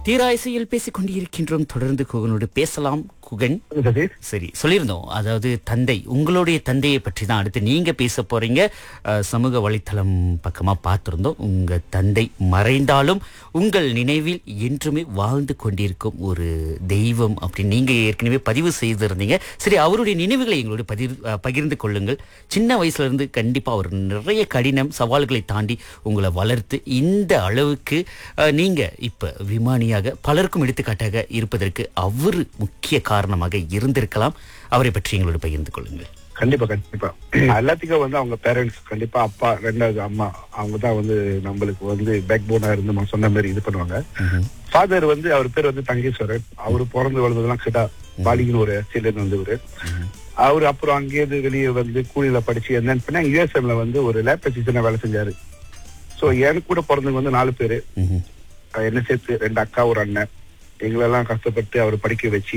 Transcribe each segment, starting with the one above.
தீராயசையில் பேசிக் கொண்டிருக்கின்றோம் தொடர்ந்து குகனோடு பேசலாம் குகன் சரி சரி சொல்லியிருந்தோம் அதாவது தந்தை உங்களுடைய தந்தையை பற்றி தான் அடுத்து நீங்க பேச போறீங்க அஹ், சமூக வலைத்தளம் பக்கமா பார்த்திருந்தோம் உங்க தந்தை மறைந்தாலும் உங்கள் நினைவில் என்றுமே வாழ்ந்து கொண்டிருக்கும் ஒரு தெய்வம் அப்படின்னு நீங்க ஏற்கனவே பதிவு செய்திருந்தீங்க சரி அவருடைய நினைவுகளை எங்களோட பதிர் அஹ், பகிர்ந்து கொள்ளுங்கள் சின்ன வயசுல இருந்து கண்டிப்பா அவர் நிறைய கடினம் சவால்களை தாண்டி உங்களை வளர்த்து இந்த அளவுக்கு அஹ், நீங்க இப்ப விமானியாக பலருக்கும் எடுத்துக்காட்டாக இருப்பதற்கு அவர் முக்கிய காரணமாக இருந்திருக்கலாம் அவரை பற்றி எங்களோட பகிர்ந்து கொள்ளுங்கள் கண்டிப்பா கண்டிப்பா எல்லாத்துக்கும் வந்து அவங்க பேரண்ட்ஸ் கண்டிப்பா அப்பா ரெண்டாவது அம்மா அவங்க தான் வந்து நம்மளுக்கு வந்து பேக் போனா இருந்து நம்ம சொன்ன மாதிரி இது பண்ணுவாங்க ஃபாதர் வந்து அவர் பேர் வந்து தங்கேஸ்வரன் அவரு பிறந்து வளர்ந்ததெல்லாம் கிட்டா பாலிங்கன்னு ஒரு எஸ்டில இருந்து வந்தவர் அவரு அப்புறம் அங்கேயிருந்து வெளியே வந்து கூலியில படிச்சு என்னன்னு பண்ணா யூஎஸ்எம்ல வந்து ஒரு லேப் அசிஸ்டன்டா வேலை செஞ்சாரு சோ எனக்கு கூட பிறந்தவங்க வந்து நாலு பேரு ம்ஹும். அஹ் என்ன சேர்த்து ரெண்டு அக்கா ஒரு அண்ணன் எங்களெல்லாம் கஷ்டப்பட்டு அவர் படிக்க வச்சு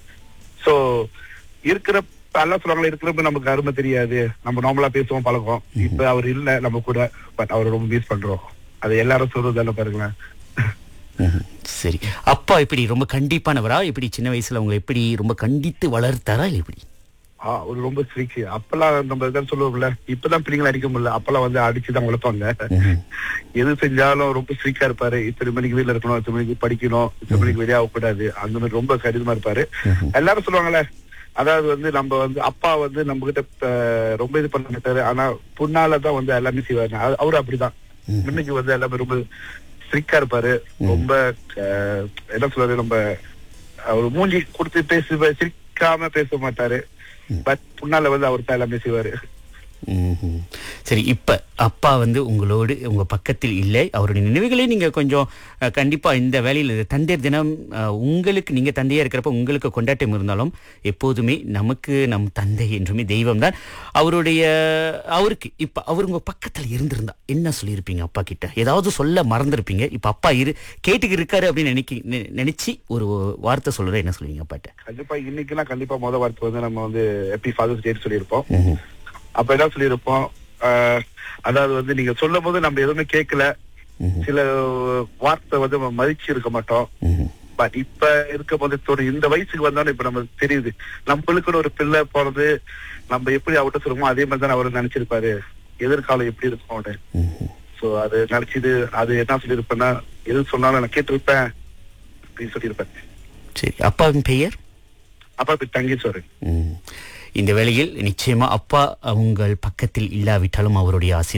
சோ இருக்கிற எல்லாம் சொல்றாங்களே இருக்கிறப்ப நமக்கு அருமை தெரியாது நம்ம நார்மலா பேசுவோம் பழக்கம் இப்ப அவர் இல்ல நம்ம கூட பட் அவரை ரொம்ப மிஸ் பண்றோம் அது எல்லாரும் சொல்றதால பாருங்களேன் ம்ஹும். சரி அப்பா எப்படி ரொம்ப கண்டிப்பானவரா எப்படி சின்ன வயசுல உங்களை எப்படி ரொம்ப கண்டித்து வளர்த்தாரா இல்லை எப்படி ஆ, அவர் ரொம்ப ஸ்ட்ரிக்ட் அப்பெல்லாம் நம்ம இதான் சொல்லுவோம்ல இப்பதான் பிள்ளைங்களை அடிக்க முடியல அப்பெல்லாம் வந்து அடிச்சுதான் வளர்ப்பாங்க எது செஞ்சாலும் ரொம்ப ஸ்ட்ரிக்டா இருப்பாரு இத்தனை மணிக்கு வீட்டுல இருக்கணும் இத்தனை மணிக்கு படிக்கணும் இத்தனை மணிக்கு வெளியே ஆகக்கூடாது அந்த மாதிரி ரொம்ப கடினமா இருப்பாரு எல்லாரும் சொல்லுவாங்கல்ல அதாவது வந்து நம்ம வந்து அப்பா வந்து நம்ம கிட்ட அஹ், ரொம்ப இது பண்ண மாட்டாரு ஆனா புண்ணாலதான் வந்து எல்லாமே செய்வாரு அது- அவரு அப்படிதான் முன்னுக்கு வந்து எல்லாமே ரொம்ப ஸ்ட்ரிக்டா இருப்பாரு ரொம்ப அஹ், என்ன சொல்றது நம்ம அவர் மூஞ்சி கொடுத்து பேச சிரிக்காம பேச மாட்டாரு பட் புண்ணால வந்து அவர் தான் எல்லாமே செய்வாரு ம்ஹும். சரி இப்ப அப்பா வந்து உங்களோடு உங்க பக்கத்தில் இல்லை அவருடைய நினைவுகளை நீங்க கொஞ்சம் அஹ், கண்டிப்பா இந்த வேலையில் இது தந்தையர் தினம் அஹ், உங்களுக்கு நீங்க தந்தையா இருக்கிறப்ப உங்களுக்கு கொண்டாட்டம் இருந்தாலும் எப்போதுமே நமக்கு நம் தந்தை என்றுமே தெய்வம் தான் அவருடைய அவருக்கு இப்ப அவர் உங்க பக்கத்துல இருந்திருந்தா என்ன சொல்லியிருப்பீங்க அப்பா கிட்ட ஏதாவது சொல்ல மறந்திருப்பீங்க இப்ப அப்பா இரு கேட்டுக்கு இருக்காரு அப்படின்னு நினைக்க நி- நினைச்சு ஒரு வார்த்தை சொல்ற என்ன சொல்லுவீங்க அப்பாட்ட கண்டிப்பா இன்னைக்கெல்லாம் கண்டிப்பா முத வார்த்தை வந்து நம்ம வந்து எப்படி ஃபாதர்ஸ் டே சொல்லியிருப்போம் அப்ப என்ன சொல்லியிருப்போம் ஆஹ், அதாவது வந்து நீங்க சொல்லும் போது நம்ம எதுவுமே கேட்கல சில வார்த்தை வந்து நம்ம மதிச்சு இருக்க மாட்டோம் பட் இப்ப இருக்கும் போது தோணும் இந்த வயசுக்கு வந்தோன்னு இப்ப நமக்கு தெரியுது நம்மளுக்குன்னு ஒரு பிள்ளை போறது நம்ம எப்படி அவர்கிட்ட சொல்லுமோ அதே மாதிரி தான் அவர் நினைச்சிருப்பாரு எதிர்காலம் எப்படி இருக்கும் அவரு சோ அது நினைச்சது அது என்ன சொல்லியிருப்பேன்னா எது சொன்னாலும் நான் கேட்டிருப்பேன் அப்படின்னு சொல்லியிருப்பேன் சரி அப்பாவின் பெயர் அப்பா இப்ப தங்கேஸ்வரன் ம். இந்த வேளையில் நிச்சயமா அப்பா உங்கள் பக்கத்தில் இல்லாவிட்டாலும் அவருடைய ஆசி